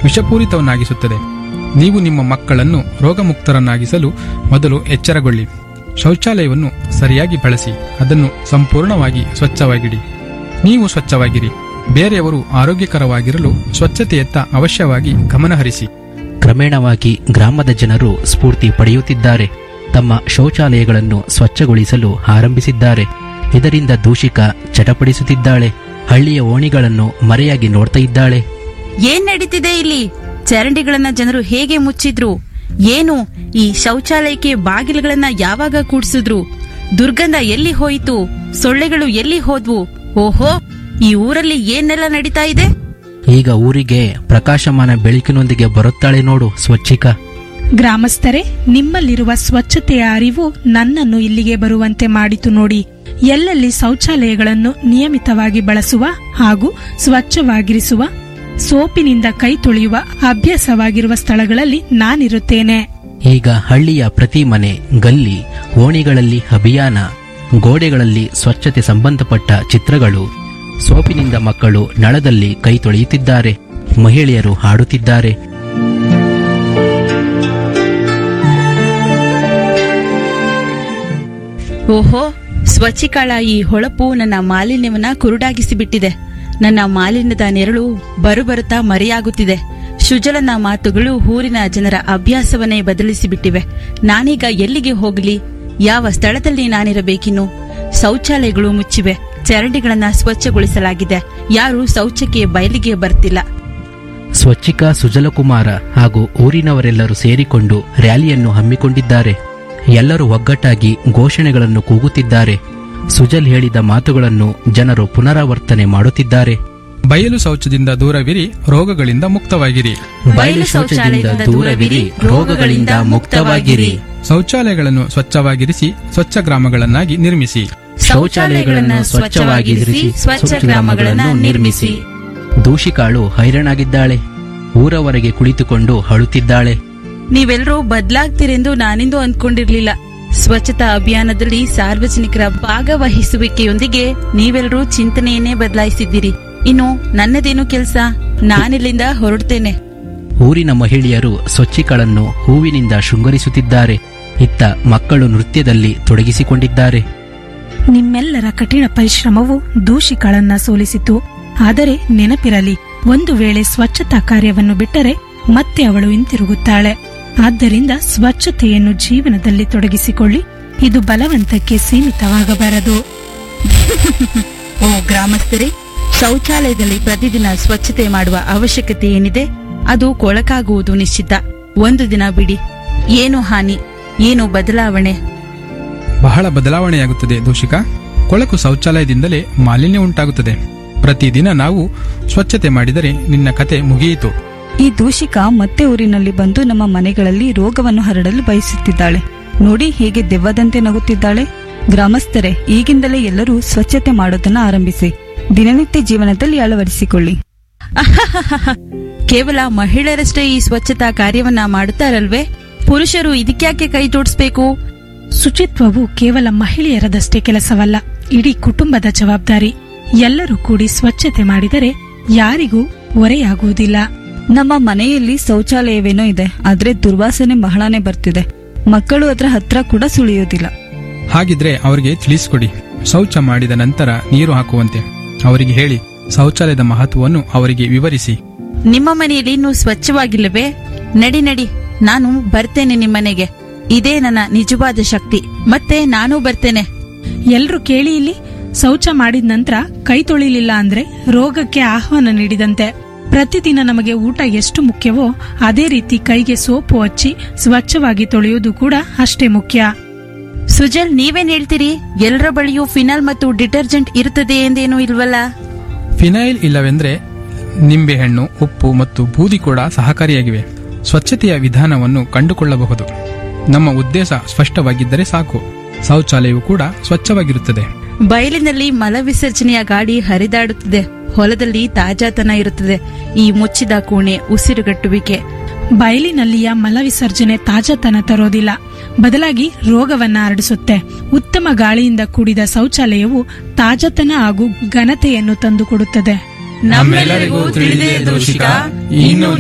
ವಿಷಪೂರಿತವನ್ನಾಗಿಸುತ್ತದೆ ನೀವು ನಿಮ್ಮ ಮಕ್ಕಳನ್ನು ರೋಗಮುಕ್ತರನ್ನಾಗಿಸಲು ಮೊದಲು ಎಚ್ಚರಗೊಳ್ಳಿ ಶೌಚಾಲಯವನ್ನು ಸರಿಯಾಗಿ ಬಳಸಿ ಅದನ್ನು ಸಂಪೂರ್ಣವಾಗಿ ಸ್ವಚ್ಛವಾಗಿಡಿ ನೀವು ಸ್ವಚ್ಛವಾಗಿರಿ ಬೇರೆಯವರು ಆರೋಗ್ಯಕರವಾಗಿರಲು ಸ್ವಚ್ಛತೆಯತ್ತ ಅವಶ್ಯವಾಗಿ ಗಮನಹರಿಸಿ ಕ್ರಮೇಣವಾಗಿ ಗ್ರಾಮದ ಜನರು ಸ್ಫೂರ್ತಿ ಪಡೆಯುತ್ತಿದ್ದಾರೆ ತಮ್ಮ ಶೌಚಾಲಯಗಳನ್ನು ಸ್ವಚ್ಛಗೊಳಿಸಲು ಆರಂಭಿಸಿದ್ದಾರೆ ಇದರಿಂದ ದೂಷಿಕ ಚಟಪಡಿಸುತ್ತಿದ್ದಾಳೆ ಹಳ್ಳಿಯ ಓಣಿಗಳನ್ನು ಮರೆಯಾಗಿ ನೋಡ್ತಾ ಇದ್ದಾಳೆ ಏನ್ ನಡೀತಿದೆ ಇಲ್ಲಿ ಚರಂಡಿಗಳನ್ನ ಜನರು ಹೇಗೆ ಮುಚ್ಚಿದ್ರು ಏನು ಈ ಶೌಚಾಲಯಕ್ಕೆ ಬಾಗಿಲುಗಳನ್ನ ಯಾವಾಗ ಕೂಡ್ಸಿದ್ರು ದುರ್ಗಂಧ ಎಲ್ಲಿ ಹೋಯಿತು ಸೊಳ್ಳೆಗಳು ಎಲ್ಲಿ ಹೋದ್ವು ಓಹೋ ಈ ಊರಲ್ಲಿ ಏನೆಲ್ಲ ನಡೀತಾ ಇದೆ ಈಗ ಊರಿಗೆ ಪ್ರಕಾಶಮಾನ ಬೆಳಕಿನೊಂದಿಗೆ ಬರುತ್ತಾಳೆ ನೋಡು ಸ್ವಚ್ಛಿಕ ಗ್ರಾಮಸ್ಥರೇ ನಿಮ್ಮಲ್ಲಿರುವ ಸ್ವಚ್ಛತೆಯ ಅರಿವು ನನ್ನನ್ನು ಇಲ್ಲಿಗೆ ಬರುವಂತೆ ಮಾಡಿತು ನೋಡಿ ಎಲ್ಲೆಲ್ಲಿ ಶೌಚಾಲಯಗಳನ್ನು ನಿಯಮಿತವಾಗಿ ಬಳಸುವ ಹಾಗೂ ಸ್ವಚ್ಛವಾಗಿರಿಸುವ ಸೋಪಿನಿಂದ ಕೈ ತೊಳೆಯುವ ಅಭ್ಯಾಸವಾಗಿರುವ ಸ್ಥಳಗಳಲ್ಲಿ ನಾನಿರುತ್ತೇನೆ ಈಗ ಹಳ್ಳಿಯ ಪ್ರತಿ ಮನೆ ಗಲ್ಲಿ ಓಣಿಗಳಲ್ಲಿ ಅಭಿಯಾನ ಗೋಡೆಗಳಲ್ಲಿ ಸ್ವಚ್ಛತೆ ಸಂಬಂಧಪಟ್ಟ ಚಿತ್ರಗಳು ಸೋಪಿನಿಂದ ಮಕ್ಕಳು ನಳದಲ್ಲಿ ಕೈ ತೊಳೆಯುತ್ತಿದ್ದಾರೆ ಮಹಿಳೆಯರು ಹಾಡುತ್ತಿದ್ದಾರೆ ಓಹೋ ಸ್ವಚ್ಛಿಕಾಳ ಈ ಹೊಳಪು ನನ್ನ ಮಾಲಿನ್ಯವನ್ನ ಕುರುಡಾಗಿಸಿ ಬಿಟ್ಟಿದೆ ನನ್ನ ಮಾಲಿನ್ಯದ ನೆರಳು ಬರುಬರುತ್ತಾ ಮರೆಯಾಗುತ್ತಿದೆ ಸುಜಲನ ಮಾತುಗಳು ಊರಿನ ಜನರ ಅಭ್ಯಾಸವನ್ನೇ ಬದಲಿಸಿ ಬಿಟ್ಟಿವೆ ನಾನೀಗ ಎಲ್ಲಿಗೆ ಹೋಗಲಿ ಯಾವ ಸ್ಥಳದಲ್ಲಿ ನಾನಿರಬೇಕಿನ್ನು ಶೌಚಾಲಯಗಳು ಮುಚ್ಚಿವೆ ಚರಂಡಿಗಳನ್ನ ಸ್ವಚ್ಛಗೊಳಿಸಲಾಗಿದೆ ಯಾರು ಶೌಚಕ್ಕೆ ಬಯಲಿಗೆ ಬರ್ತಿಲ್ಲ ಸ್ವಚ್ಛಿಕ ಸುಜಲಕುಮಾರ ಹಾಗೂ ಊರಿನವರೆಲ್ಲರೂ ಸೇರಿಕೊಂಡು ರ್ಯಾಲಿಯನ್ನು ಹಮ್ಮಿಕೊಂಡಿದ್ದಾರೆ ಎಲ್ಲರೂ ಒಗ್ಗಟ್ಟಾಗಿ ಘೋಷಣೆಗಳನ್ನು ಕೂಗುತ್ತಿದ್ದಾರೆ ಸುಜಲ್ ಹೇಳಿದ ಮಾತುಗಳನ್ನು ಜನರು ಪುನರಾವರ್ತನೆ ಮಾಡುತ್ತಿದ್ದಾರೆ ಬಯಲು ಶೌಚದಿಂದ ದೂರವಿರಿ ರೋಗಗಳಿಂದ ಮುಕ್ತವಾಗಿರಿ ಬಯಲು ಶೌಚದಿಂದ ದೂರವಿರಿ ರೋಗಗಳಿಂದ ಮುಕ್ತವಾಗಿರಿ ಶೌಚಾಲಯಗಳನ್ನು ಸ್ವಚ್ಛವಾಗಿರಿಸಿ ಸ್ವಚ್ಛ ಗ್ರಾಮಗಳನ್ನಾಗಿ ನಿರ್ಮಿಸಿ ಶೌಚಾಲಯಗಳನ್ನು ಸ್ವಚ್ಛವಾಗಿರಿಸಿ ಸ್ವಚ್ಛ ಗ್ರಾಮಗಳನ್ನು ನಿರ್ಮಿಸಿ ದೂಷಿಕಾಳು ಹೈರಾಣಾಗಿದ್ದಾಳೆ ಊರವರೆಗೆ ಕುಳಿತುಕೊಂಡು ಅಳುತ್ತಿದ್ದಾಳೆ ನೀವೆಲ್ಲರೂ ಬದಲಾಗ್ತೀರೆಂದು ನಾನಿಂದು ಅಂದ್ಕೊಂಡಿರ್ಲಿಲ್ಲ ಸ್ವಚ್ಛತಾ ಅಭಿಯಾನದಲ್ಲಿ ಸಾರ್ವಜನಿಕರ ಭಾಗವಹಿಸುವಿಕೆಯೊಂದಿಗೆ ನೀವೆಲ್ಲರೂ ಚಿಂತನೆಯನ್ನೇ ಬದಲಾಯಿಸಿದ್ದೀರಿ ಇನ್ನು ನನ್ನದೇನು ಕೆಲಸ ನಾನಿಲ್ಲಿಂದ ಹೊರಡ್ತೇನೆ ಊರಿನ ಮಹಿಳೆಯರು ಸ್ವಚ್ಛಿಗಳನ್ನು ಹೂವಿನಿಂದ ಶೃಂಗರಿಸುತ್ತಿದ್ದಾರೆ ಇತ್ತ ಮಕ್ಕಳು ನೃತ್ಯದಲ್ಲಿ ತೊಡಗಿಸಿಕೊಂಡಿದ್ದಾರೆ ನಿಮ್ಮೆಲ್ಲರ ಕಠಿಣ ಪರಿಶ್ರಮವು ದೂಷಿಗಳನ್ನ ಸೋಲಿಸಿತು ಆದರೆ ನೆನಪಿರಲಿ ಒಂದು ವೇಳೆ ಸ್ವಚ್ಛತಾ ಕಾರ್ಯವನ್ನು ಬಿಟ್ಟರೆ ಮತ್ತೆ ಅವಳು ಹಿಂತಿರುಗುತ್ತಾಳೆ ಆದ್ದರಿಂದ ಸ್ವಚ್ಛತೆಯನ್ನು ಜೀವನದಲ್ಲಿ ತೊಡಗಿಸಿಕೊಳ್ಳಿ ಇದು ಬಲವಂತಕ್ಕೆ ಸೀಮಿತವಾಗಬಾರದು ಓ ಗ್ರಾಮಸ್ಥರೇ ಶೌಚಾಲಯದಲ್ಲಿ ಪ್ರತಿದಿನ ಸ್ವಚ್ಛತೆ ಮಾಡುವ ಅವಶ್ಯಕತೆ ಏನಿದೆ ಅದು ಕೊಳಕಾಗುವುದು ನಿಶ್ಚಿತ ಒಂದು ದಿನ ಬಿಡಿ ಏನು ಹಾನಿ ಏನು ಬದಲಾವಣೆ ಬಹಳ ಬದಲಾವಣೆಯಾಗುತ್ತದೆ ದೂಷಿಕ ಕೊಳಕು ಶೌಚಾಲಯದಿಂದಲೇ ಮಾಲಿನ್ಯ ಉಂಟಾಗುತ್ತದೆ ಪ್ರತಿದಿನ ನಾವು ಸ್ವಚ್ಛತೆ ಮಾಡಿದರೆ ನಿನ್ನ ಕತೆ ಮುಗಿಯಿತು ಈ ದೂಷಿಕ ಮತ್ತೆ ಊರಿನಲ್ಲಿ ಬಂದು ನಮ್ಮ ಮನೆಗಳಲ್ಲಿ ರೋಗವನ್ನು ಹರಡಲು ಬಯಸುತ್ತಿದ್ದಾಳೆ ನೋಡಿ ಹೇಗೆ ದೆವ್ವದಂತೆ ನಗುತ್ತಿದ್ದಾಳೆ ಗ್ರಾಮಸ್ಥರೇ ಈಗಿಂದಲೇ ಎಲ್ಲರೂ ಸ್ವಚ್ಛತೆ ಮಾಡೋದನ್ನ ಆರಂಭಿಸಿ ದಿನನಿತ್ಯ ಜೀವನದಲ್ಲಿ ಅಳವಡಿಸಿಕೊಳ್ಳಿ ಅಹಹಹಹ. ಕೇವಲ ಮಹಿಳೆಯರಷ್ಟೇ ಈ ಸ್ವಚ್ಛತಾ ಕಾರ್ಯವನ್ನ ಮಾಡುತ್ತಾರಲ್ವೇ ಪುರುಷರು ಇದಕ್ಯಾಕೆ ಕೈ ಜೋಡಿಸ್ಬೇಕು ಶುಚಿತ್ವವು ಕೇವಲ ಮಹಿಳೆಯರದಷ್ಟೇ ಕೆಲಸವಲ್ಲ ಇಡೀ ಕುಟುಂಬದ ಜವಾಬ್ದಾರಿ ಎಲ್ಲರೂ ಕೂಡಿ ಸ್ವಚ್ಛತೆ ಮಾಡಿದರೆ ಯಾರಿಗೂ ಹೊರೆಯಾಗುವುದಿಲ್ಲ ನಮ್ಮ ಮನೆಯಲ್ಲಿ ಶೌಚಾಲಯವೇನೋ ಇದೆ ಆದ್ರೆ ದುರ್ವಾಸನೆ ಬಹಳನೇ ಬರ್ತಿದೆ ಮಕ್ಕಳು ಅದರ ಹತ್ರ ಕೂಡ ಸುಳಿಯೋದಿಲ್ಲ ಹಾಗಿದ್ರೆ ಅವರಿಗೆ ತಿಳಿಸಿಕೊಡಿ ಶೌಚ ಮಾಡಿದ ನಂತರ ನೀರು ಹಾಕುವಂತೆ ಅವರಿಗೆ ಹೇಳಿ ಶೌಚಾಲಯದ ಮಹತ್ವವನ್ನು ಅವರಿಗೆ ವಿವರಿಸಿ ನಿಮ್ಮ ಮನೆಯಲ್ಲಿ ಇನ್ನೂ ಸ್ವಚ್ಛವಾಗಿಲ್ಲವೇ ನಡಿ ನಡಿ ನಾನು ಬರ್ತೇನೆ ನಿಮ್ಮನೆಗೆ ಇದೇ ನನ್ನ ನಿಜವಾದ ಶಕ್ತಿ ಮತ್ತೆ ನಾನು ಬರ್ತೇನೆ ಎಲ್ರೂ ಕೇಳಿ ಇಲ್ಲಿ ಶೌಚ ಮಾಡಿದ ನಂತರ ಕೈ ತೊಳಿಲಿಲ್ಲ ಅಂದ್ರೆ ರೋಗಕ್ಕೆ ಆಹ್ವಾನ ನೀಡಿದಂತೆ ಪ್ರತಿದಿನ ನಮಗೆ ಊಟ ಎಷ್ಟು ಮುಖ್ಯವೋ ಅದೇ ರೀತಿ ಕೈಗೆ ಸೋಪು ಹಚ್ಚಿ ಸ್ವಚ್ಛವಾಗಿ ತೊಳೆಯುವುದು ಕೂಡ ಅಷ್ಟೇ ಮುಖ್ಯ ಸುಜಲ್ ನೀವೇನ್ ಹೇಳ್ತೀರಿ ಎಲ್ಲರ ಬಳಿಯೂ ಫಿನಾಲ್ ಮತ್ತು ಡಿಟರ್ಜೆಂಟ್ ಇರುತ್ತದೆ ಎಂದೇನೂ ಇಲ್ವಲ್ಲ ಫಿನೈಲ್ ಇಲ್ಲವೆಂದ್ರೆ ನಿಂಬೆಹಣ್ಣು ಉಪ್ಪು ಮತ್ತು ಬೂದಿ ಕೂಡ ಸಹಕಾರಿಯಾಗಿವೆ ಸ್ವಚ್ಛತೆಯ ವಿಧಾನವನ್ನು ಕಂಡುಕೊಳ್ಳಬಹುದು ನಮ್ಮ ಉದ್ದೇಶ ಸ್ಪಷ್ಟವಾಗಿದ್ದರೆ ಸಾಕು ಶೌಚಾಲಯವು ಕೂಡ ಸ್ವಚ್ಛವಾಗಿರುತ್ತದೆ ಬಯಲಿನಲ್ಲಿ ಮಲ ವಿಸರ್ಜನೆಯ ಗಾಡಿ ಹರಿದಾಡುತ್ತದೆ ಹೊಲದಲ್ಲಿ ತಾಜಾತನ ಇರುತ್ತದೆ ಈ ಮುಚ್ಚಿದ ಕೋಣೆ ಉಸಿರುಗಟ್ಟುವಿಕೆ ಬಯಲಿನಲ್ಲಿಯ ಮಲ ವಿಸರ್ಜನೆ ತಾಜಾತನ ತರೋದಿಲ್ಲ ಬದಲಾಗಿ ರೋಗವನ್ನ ಹರಡಿಸುತ್ತೆ ಉತ್ತಮ ಗಾಳಿಯಿಂದ ಕೂಡಿದ ಶೌಚಾಲಯವು ತಾಜಾತನ ಹಾಗೂ ಘನತೆಯನ್ನು ತಂದುಕೊಡುತ್ತದೆ ನಮ್ಮೆಲ್ಲರಿಗೂ ತಿಳಿದೇ ದೋಷಿಕ ಇನ್ನು